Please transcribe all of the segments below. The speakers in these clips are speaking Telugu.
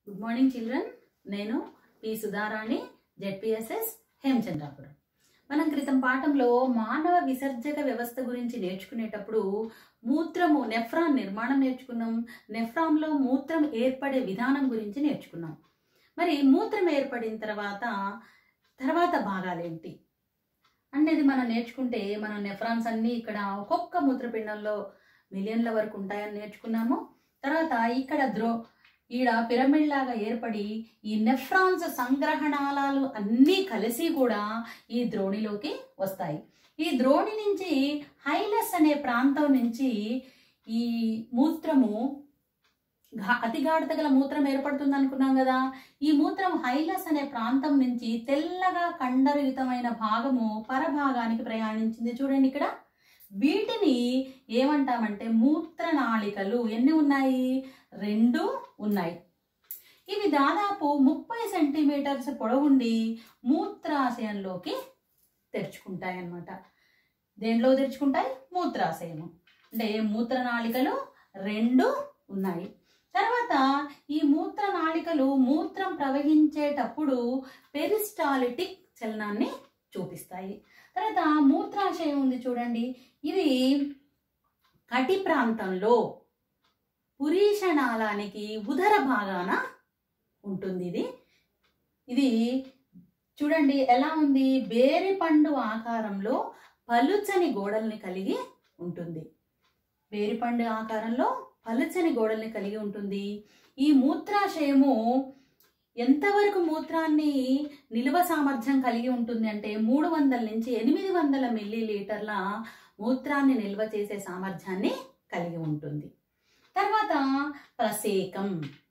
గుడ్ మార్నింగ్ చిల్డ్రన్ నేను పి సుధారాణి జెడ్పిఎస్ఎస్ హేమచంద్రాపురం మనం క్రితం పాఠంలో మానవ విసర్జక వ్యవస్థ గురించి నేర్చుకునేటప్పుడు మూత్రము నెఫ్రాన్ నిర్మాణం నేర్చుకున్నాం నెఫ్రాన్లో మూత్రం ఏర్పడే విధానం గురించి నేర్చుకున్నాం మరి మూత్రం ఏర్పడిన తర్వాత తర్వాత భాగాలేంటి అనేది మనం నేర్చుకుంటే మనం నెఫ్రాన్స్ అన్నీ ఇక్కడ ఒక్కొక్క మూత్రపిండంలో మిలియన్ల వరకు ఉంటాయని నేర్చుకున్నాము తర్వాత ఇక్కడ ద్రో ఈడ పిరమిడ్ లాగా ఏర్పడి ఈ నెఫ్రాన్స్ సంగ్రహణాలు అన్నీ కలిసి కూడా ఈ ద్రోణిలోకి వస్తాయి ఈ ద్రోణి నుంచి హైలస్ అనే ప్రాంతం నుంచి ఈ మూత్రము ఘా- అతి గాఢత గల మూత్రం ఏర్పడుతుంది అనుకున్నాం కదా ఈ మూత్రం హైలస్ అనే ప్రాంతం నుంచి తెల్లగా కండరయుతమైన భాగము పరభాగానికి ప్రయాణించింది చూడండి ఇక్కడ వీటిని ఏమంటామంటే మూత్రనాళికలు ఎన్ని ఉన్నాయి రెండు ఉన్నాయి ఇవి దాదాపు ముప్పై సెంటీమీటర్స్ పొడవుండి మూత్రాశయంలోకి తెరుచుకుంటాయి అన్నమాట దేంట్లో తెరుచుకుంటాయి మూత్రాశయము అంటే మూత్రనాళికలు రెండు ఉన్నాయి తర్వాత ఈ మూత్రనాళికలు మూత్రం ప్రవహించేటప్పుడు పెరిస్టాలిటిక్ చలనాన్ని చూపిస్తాయి తర్వాత మూత్రాశయం ఉంది చూడండి ఇది కటి ప్రాంతంలో పురీషనాళానికి ఉదర భాగాన ఉంటుంది ఇది ఇది చూడండి ఎలా ఉంది బేరి పండు ఆకారంలో పలుచని గోడల్ని కలిగి ఉంటుంది బేరిపండు ఆకారంలో పలుచని గోడల్ని కలిగి ఉంటుంది ఈ మూత్రాశయము ఎంతవరకు మూత్రాన్ని నిల్వ సామర్థ్యం కలిగి ఉంటుంది అంటే మూడు వందల నుంచి ఎనిమిది వందల మిల్లీ లీటర్ల మూత్రాన్ని నిల్వ చేసే సామర్థ్యాన్ని కలిగి ఉంటుంది తర్వాత ప్రసేకం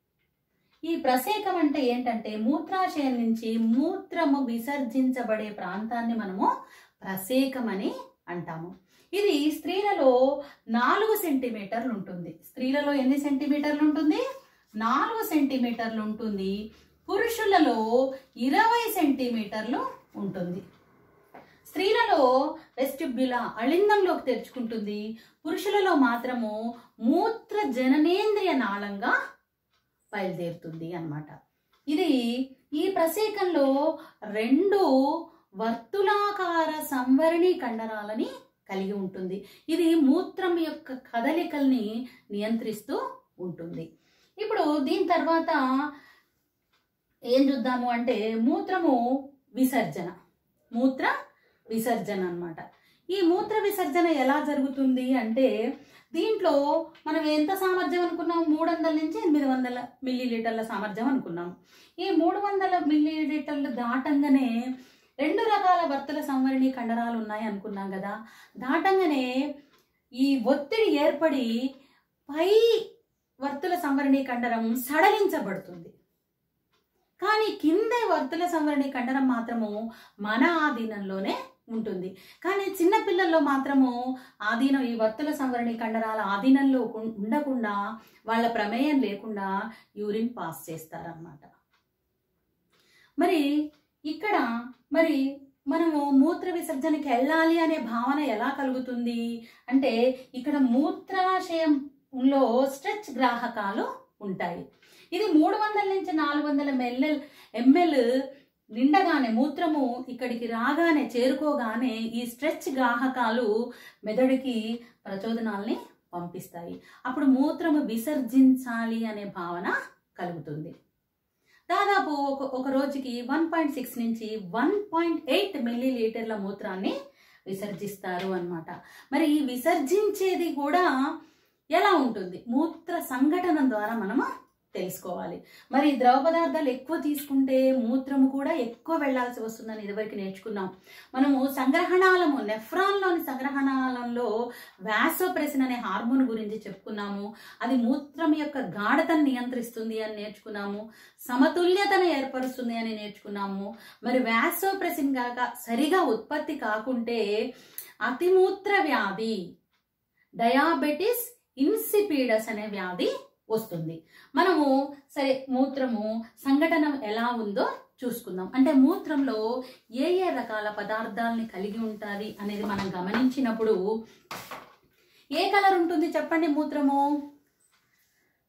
ఈ ప్రసేకం అంటే ఏంటంటే మూత్రాశయం నుంచి మూత్రము విసర్జించబడే ప్రాంతాన్ని మనము ప్రసేకం అని అంటాము ఇది స్త్రీలలో నాలుగు సెంటీమీటర్లు ఉంటుంది స్త్రీలలో ఎన్ని సెంటీమీటర్లు ఉంటుంది నాలుగు సెంటీమీటర్లు ఉంటుంది పురుషులలో ఇరవై సెంటీమీటర్లు ఉంటుంది స్త్రీలలో వెస్టిబ్యులా అళిందంలోకి తెరుచుకుంటుంది పురుషులలో మాత్రము మూత్ర జననేంద్రియ నాళంగా బయలుదేరుతుంది అన్నమాట ఇది ఈ ప్రసేకంలో రెండు వర్తులాకార సంవరణి కండరాలని కలిగి ఉంటుంది ఇది మూత్రం యొక్క కదలికల్ని నియంత్రిస్తూ ఉంటుంది ఇప్పుడు దీని తర్వాత ఏం చూద్దాము అంటే మూత్రము విసర్జన మూత్ర విసర్జన అన్నమాట ఈ మూత్ర విసర్జన ఎలా జరుగుతుంది అంటే దీంట్లో మనం ఎంత సామర్థ్యం అనుకున్నాం మూడు వందల నుంచి ఎనిమిది వందల మిల్లీ లీటర్ల సామర్థ్యం అనుకున్నాం ఈ మూడు వందల మిల్లీ లీటర్లు దాటంగానే రెండు రకాల వర్తుల సంవరణి కండరాలు ఉన్నాయి అనుకున్నాం కదా దాటంగానే ఈ ఒత్తిడి ఏర్పడి పై వర్తుల సంవరణి కండరం సడలించబడుతుంది కానీ కింద వర్తుల సంవరణి కండరం మాత్రము మన ఆధీనంలోనే ఉంటుంది కానీ చిన్న పిల్లల్లో మాత్రము ఆధీనం ఈ వర్తుల సంవరణి కండరాల ఆధీనంలో ఉం- ఉండకుండా వాళ్ళ ప్రమేయం లేకుండా యూరిన్ పాస్ చేస్తారన్నమాట మరి ఇక్కడ మరి మనము మూత్ర విసర్జనకి వెళ్ళాలి అనే భావన ఎలా కలుగుతుంది అంటే ఇక్కడ మూత్రాశయంలో స్ట్రెచ్ గ్రాహకాలు ఉంటాయి ఇది మూడు వందల నుంచి నాలుగు వందల ఎంఎల్ ఎంఎల్ నిండగానే మూత్రము ఇక్కడికి రాగానే చేరుకోగానే ఈ స్ట్రెచ్ గ్రాహకాలు మెదడుకి ప్రచోదనాల్ని పంపిస్తాయి అప్పుడు మూత్రము విసర్జించాలి అనే భావన కలుగుతుంది దాదాపు ఒక ఒక రోజుకి వన్ పాయింట్ సిక్స్ నుంచి వన్ పాయింట్ ఎయిట్ మిల్లీ లీటర్ల మూత్రాన్ని విసర్జిస్తారు అన్నమాట మరి ఈ విసర్జించేది కూడా ఎలా ఉంటుంది మూత్ర సంఘటన ద్వారా మనము తెలుసుకోవాలి మరి ద్రవ పదార్థాలు ఎక్కువ తీసుకుంటే మూత్రము కూడా ఎక్కువ వెళ్ళాల్సి వస్తుందని ఇదివరకు నేర్చుకున్నాం మనము సంగ్రహణాలము నెఫ్రాన్లోని సంగ్రహణాలంలో వ్యాసోప్రెసిన్ అనే హార్మోన్ గురించి చెప్పుకున్నాము అది మూత్రం యొక్క గాఢతను నియంత్రిస్తుంది అని నేర్చుకున్నాము సమతుల్యతను ఏర్పరుస్తుంది అని నేర్చుకున్నాము మరి వ్యాసోప్రెసిన్ కాక సరిగా ఉత్పత్తి కాకుంటే అతిమూత్ర వ్యాధి డయాబెటిస్ ఇన్సిపీడస్ అనే వ్యాధి వస్తుంది మనము సరే మూత్రము సంఘటన ఎలా ఉందో చూసుకుందాం అంటే మూత్రంలో ఏ ఏ రకాల పదార్థాలని కలిగి ఉంటుంది అనేది మనం గమనించినప్పుడు ఏ కలర్ ఉంటుంది చెప్పండి మూత్రము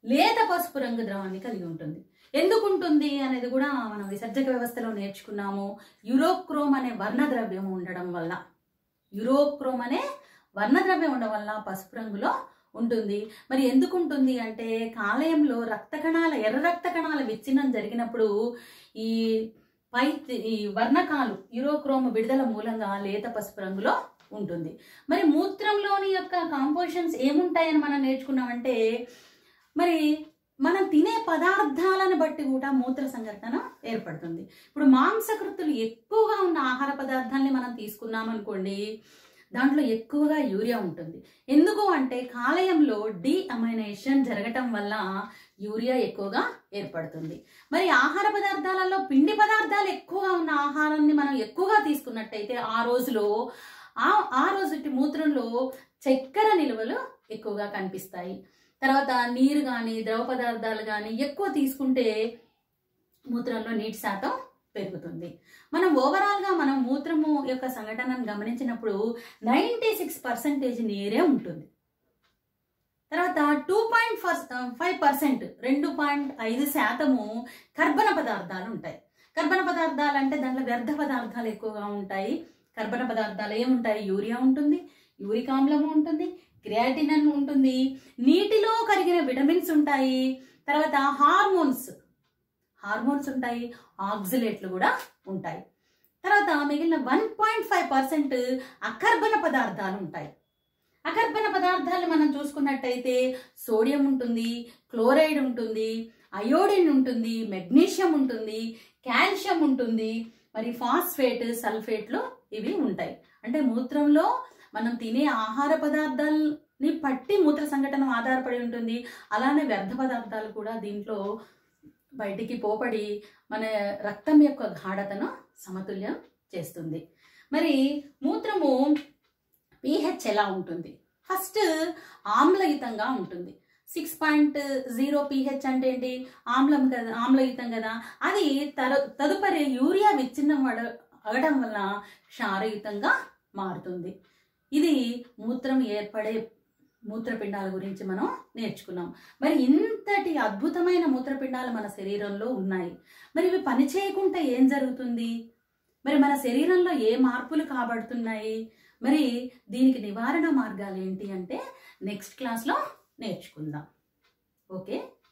లేత పసుపు రంగు ద్రవాన్ని కలిగి ఉంటుంది ఎందుకు ఉంటుంది అనేది కూడా మనం విసర్జక వ్యవస్థలో నేర్చుకున్నాము యూరోక్రోమ్ అనే వర్ణద్రవ్యం ఉండడం వల్ల యూరోక్రోమ్ అనే వర్ణద్రవ్యం ఉండడం వల్ల పసుపు రంగులో ఉంటుంది మరి ఎందుకు ఉంటుంది అంటే కాలేయంలో రక్త కణాల ఎర్ర రక్త కణాల విచ్ఛిన్నం జరిగినప్పుడు ఈ పై ఈ వర్ణకాలు యూరోక్రోమ్ విడుదల మూలంగా లేత పసుపు రంగులో ఉంటుంది మరి మూత్రంలోని యొక్క కాంపోజిషన్స్ ఏముంటాయని మనం నేర్చుకున్నామంటే మరి మనం తినే పదార్థాలను బట్టి కూడా మూత్ర సంఘటన ఏర్పడుతుంది ఇప్పుడు మాంసకృతులు ఎక్కువగా ఉన్న ఆహార పదార్థాలని మనం తీసుకున్నాం అనుకోండి దాంట్లో ఎక్కువగా యూరియా ఉంటుంది ఎందుకు అంటే కాలేయంలో డీఅమైనేషన్ జరగటం వల్ల యూరియా ఎక్కువగా ఏర్పడుతుంది మరి ఆహార పదార్థాలలో పిండి పదార్థాలు ఎక్కువగా ఉన్న ఆహారాన్ని మనం ఎక్కువగా తీసుకున్నట్టయితే ఆ రోజులో ఆ ఆ రోజుటి మూత్రంలో చక్కెర నిల్వలు ఎక్కువగా కనిపిస్తాయి తర్వాత నీరు కానీ ద్రవ పదార్థాలు కానీ ఎక్కువ తీసుకుంటే మూత్రంలో నీటి శాతం పెరుగుతుంది మనం ఓవరాల్గా మనం మూత్రము యొక్క సంఘటనను గమనించినప్పుడు నైంటీ సిక్స్ పర్సెంటేజ్ నీరే ఉంటుంది తర్వాత టూ పాయింట్ ఫైవ్ పర్సెంట్ రెండు పాయింట్ ఐదు శాతము కర్బన పదార్థాలు ఉంటాయి కర్బన పదార్థాలు అంటే దాంట్లో వ్యర్థ పదార్థాలు ఎక్కువగా ఉంటాయి కర్బన పదార్థాలు ఏముంటాయి యూరియా ఉంటుంది యూరిక్ ఆమ్లము ఉంటుంది క్రియాటినన్ ఉంటుంది నీటిలో కరిగిన విటమిన్స్ ఉంటాయి తర్వాత హార్మోన్స్ హార్మోన్స్ ఉంటాయి ఆక్సిలేట్లు కూడా ఉంటాయి తర్వాత మిగిలిన వన్ పాయింట్ ఫైవ్ పర్సెంట్ అకర్బన పదార్థాలు ఉంటాయి అకర్బన పదార్థాలు మనం చూసుకున్నట్టయితే సోడియం ఉంటుంది క్లోరైడ్ ఉంటుంది అయోడిన్ ఉంటుంది మెగ్నీషియం ఉంటుంది కాల్షియం ఉంటుంది మరి ఫాస్ఫేట్ సల్ఫేట్లు ఇవి ఉంటాయి అంటే మూత్రంలో మనం తినే ఆహార పదార్థాలని పట్టి మూత్ర సంఘటన ఆధారపడి ఉంటుంది అలానే వ్యర్థ పదార్థాలు కూడా దీంట్లో బయటికి పోపడి మన రక్తం యొక్క గాఢతను సమతుల్యం చేస్తుంది మరి మూత్రము పీహెచ్ ఎలా ఉంటుంది ఫస్ట్ ఆమ్లయుతంగా ఉంటుంది సిక్స్ పాయింట్ జీరో పీహెచ్ అంటే ఏంటి ఆమ్లం కదా ఆమ్లయుతం కదా అది తర తదుపరి యూరియా విచ్ఛిన్నం అడ అవడం వల్ల క్షారయుతంగా మారుతుంది ఇది మూత్రం ఏర్పడే మూత్రపిండాల గురించి మనం నేర్చుకున్నాం మరి ఇంతటి అద్భుతమైన మూత్రపిండాలు మన శరీరంలో ఉన్నాయి మరి ఇవి పని చేయకుండా ఏం జరుగుతుంది మరి మన శరీరంలో ఏ మార్పులు కాబడుతున్నాయి మరి దీనికి నివారణ మార్గాలు ఏంటి అంటే నెక్స్ట్ క్లాస్లో నేర్చుకుందాం ఓకే